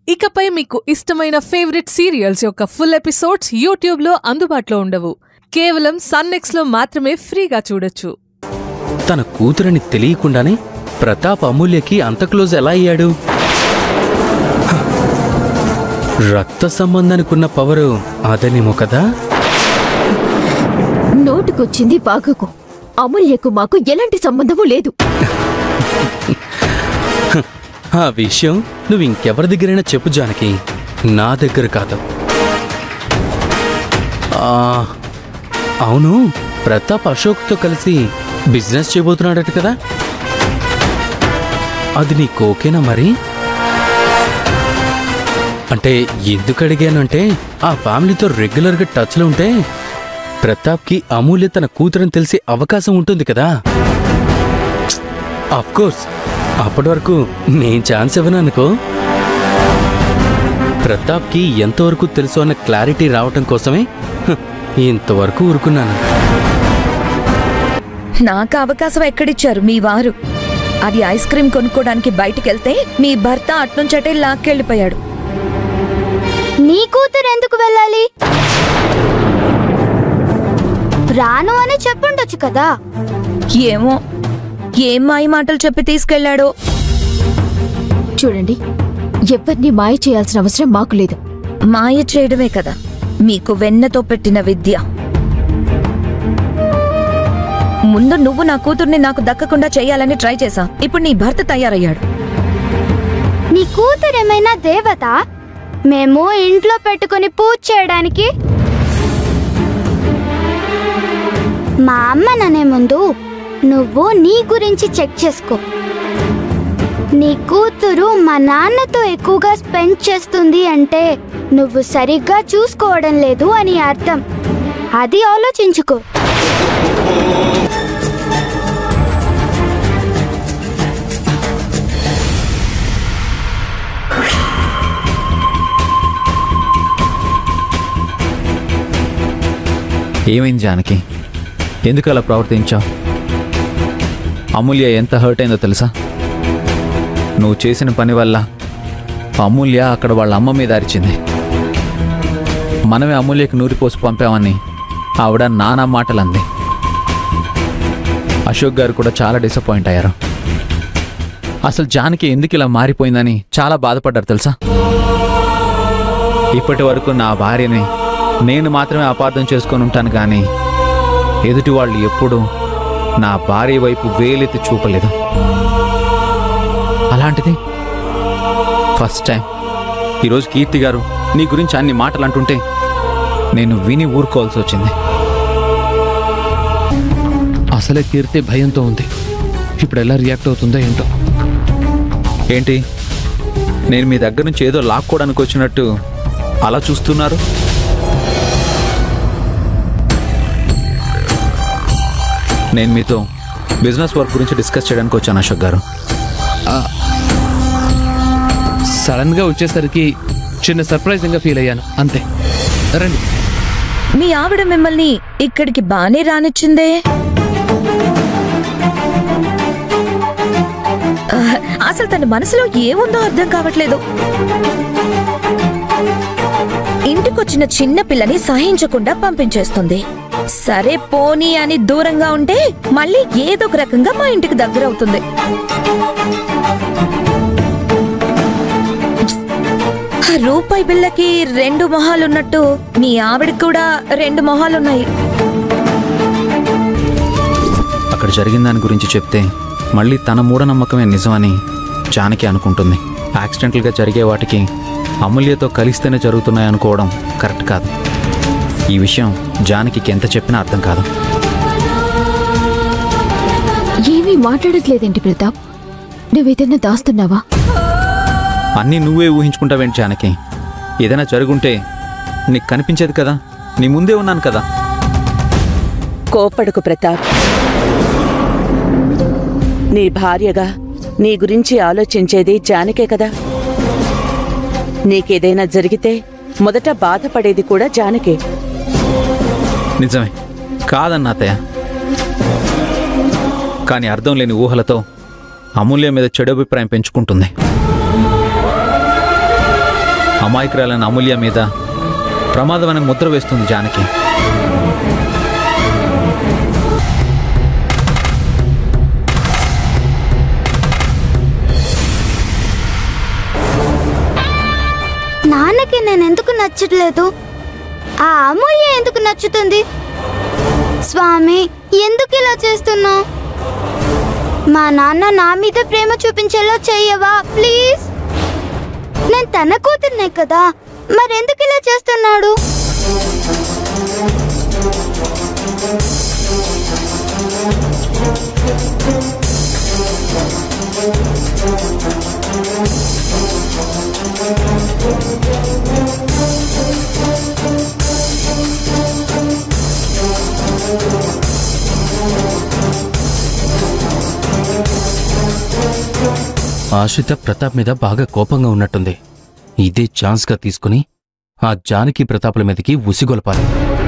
ఇకపై మీకు ఇష్టమైన ఫేవరెట్ సీరియల్స్ యొక్క ఫుల్ ఎపిసోడ్స్ యూట్యూబ్లో అందుబాటులో ఉండవు కేవలం సన్నెక్స్లో మాత్రమే ఫ్రీగా చూడొచ్చు తన కూతురని తెలియకుండానే ప్రతాప్ అమూల్యకి అంత క్లోజ్ ఎలా అయ్యాడు హ! రక్త సంబంధానికున్న పవరు అదనేమో కదా నోటుకొచ్చింది బాగకు అమూల్యకు మాకు ఎలాంటి సంబంధము లేదు ఆ విషయం నువ్వు ఇంకెవరి దగ్గరైనా చెప్పు జానకి నా దగ్గర కాదు ఆ, అవును ప్రతాప్ అశోక్తో కలిసి బిజినెస్ చేయబోతున్నాడట కదా అది నీకు ఓకేనా మరి అంటే ఎందుకు అడిగానంటే ఆ ఫ్యామిలీతో రెగ్యులర్గా టచ్లో ఉంటే ప్రతాప్కి అమూల్య తన కూతురని తెలిసే అవకాశం ఉంటుంది కదా ఆఫ్ కోర్స్ అప్పటి వరకు నేను ఛాన్స్ ఇవ్వను అనుకో ప్రతాప్కి ఎంతవరకు తెలుసు అన్న క్లారిటీ రావటం కోసమే హ్, ఇంతవరకు ఊరుకున్నాను నాకు అవకాశం ఎక్కడిచ్చారు మీ వారు అది ఐస్ క్రీం కొనుక్కోడానికి బయటికెళ్తే మీ భర్త అట్నుంచటే లాక్కెళ్ళిపోయాడు నీ కూతురు ఎందుకు వెళ్ళాలి రాను అని చెప్పుండొచ్చు కదా ఏమో ఏం మాయ మాటలు చెప్పి తీసుకెళ్లాడో చూడండి ఎవరిని మాయ చేయాల్సిన అవసరం మాకు లేదు మాయ చేయడమే కదా మీకు వెన్నతో పెట్టిన విద్య ముందు నువ్వు నా కూతుర్ని నాకు దక్కకుండా చేయాలని ట్రై చేశా ఇప్పుడు నీ భర్త తయారయ్యాడు నీ కూతురు ఏమైనా దేవత మేము ఇంట్లో పెట్టుకుని పూజ చేయడానికి మా అమ్మ ననే ముందు నువ్వు నీ గురించి చెక్ చేసుకో నీ కూతురు మా నాన్నతో ఎక్కువగా స్పెండ్ చేస్తుంది అంటే నువ్వు సరిగ్గా చూసుకోవడం లేదు అని అర్థం అది ఆలోచించుకో ఏమైంది జానకి ఎందుకు అలా ప్రవర్తించావు అమూల్య ఎంత హర్ట్ అయిందో తెలుసా నువ్వు చేసిన పని వల్ల అమూల్య అక్కడ వాళ్ళ అమ్మ మీద అరిచింది మనమే అమూల్యకి నూరిపోసి పంపామని ఆవిడ నానా మాటలు అంది అశోక్ గారు కూడా చాలా డిసప్పాయింట్ అయ్యారు అసలు జానకి ఎందుకు ఇలా మారిపోయిందని చాలా బాధపడ్డారు తెలుసా ఇప్పటి వరకు నా భార్యని నేను మాత్రమే అపార్థం చేసుకొని ఉంటాను కానీ ఎదుటి వాళ్ళు ఎప్పుడూ నా భార్య వైపు వేలెత్తి చూపలేదు అలాంటిది ఫస్ట్ టైం ఈరోజు కీర్తి గారు నీ గురించి అన్ని మాటలు అంటుంటే నేను విని ఊరుకోవాల్సి వచ్చింది అసలే కీర్తి భయంతో ఉంది ఇప్పుడు ఎలా రియాక్ట్ అవుతుందో ఏంటో ఏంటి నేను మీ దగ్గర నుంచి ఏదో లాక్కోవడానికి వచ్చినట్టు అలా చూస్తున్నారు నేను మీతో బిజినెస్ వర్క్ గురించి డిస్కస్ చేయడానికి వచ్చాను అశోక్ గారు సడన్ గా వచ్చేసరికి చిన్న సర్ప్రైజింగ్ గా ఫీల్ అయ్యాను అంతే రండి మీ ఆవిడ మిమ్మల్ని ఇక్కడికి బానే రానిచ్చిందే ఆ, అసలు తన మనసులో ఏముందో అర్థం కావట్లేదు ఇంటికొచ్చిన చిన్న పిల్లని సహించకుండా పంపించేస్తుంది సరే పోనీ అని దూరంగా ఉంటే మళ్ళీ ఏదో ఒక రకంగా మా ఇంటికి దగ్గర అవుతుంది ఆ రూపాయి బిళ్ళకి రెండు మొహాలున్నట్టు మీ ఆవిడకి కూడా రెండు మొహాలున్నాయి అక్కడ జరిగిన దాని గురించి చెప్తే మళ్ళీ తన మూఢనమ్మకమే నిజమని జానకి అనుకుంటుంది యాక్సిడెంటల్గా జరిగే వాటికి అమూల్యతో కలిస్తేనే జరుగుతున్నాయి అనుకోవడం కరెక్ట్ కాదు ఈ విషయం జానకి ఎంత చెప్పినా అర్థం కాదు ఏమీ మాట్లాడట్లేదేంటి ప్రతాప్ నువ్వేదన్నా దాస్తున్నావా అన్నీ నువ్వే ఊహించుకుంటావేంటి జానకి ఏదైనా జరుగుంటే నీకు కనిపించేది కదా నీ ముందే ఉన్నాను కదా కోపడుకు ప్రతాప్ నీ భార్యగా నీ గురించి ఆలోచించేది జానకే కదా నీకేదైనా జరిగితే మొదట బాధపడేది కూడా జానకే నిజమే కాదన్నా అత్తయ్య కానీ అర్థం లేని ఊహలతో అమూల్య మీద చెడు అభిప్రాయం పెంచుకుంటుంది అమాయకురాలైన అమూల్య మీద ప్రమాదం అనే ముద్ర వేస్తుంది జానకి నాన్నకి నేను ఎందుకు నచ్చట్లేదు ఆ అమూల్య ఎందుకు నచ్చుతుంది స్వామి ఎందుకు ఇలా చేస్తున్నావు మా నాన్న నా మీద ప్రేమ చూపించేలా చెయ్యవా ప్లీజ్ నేను తన కూతుర్నే కదా మరెందుకు ఇలా చేస్తున్నాడు ఆశ్రిత ప్రతాప్ మీద బాగా కోపంగా ఉన్నట్టుంది ఇదే ఛాన్స్గా తీసుకుని ఆ జానకి ప్రతాపుల మీదకి ఉసిగొలపాలి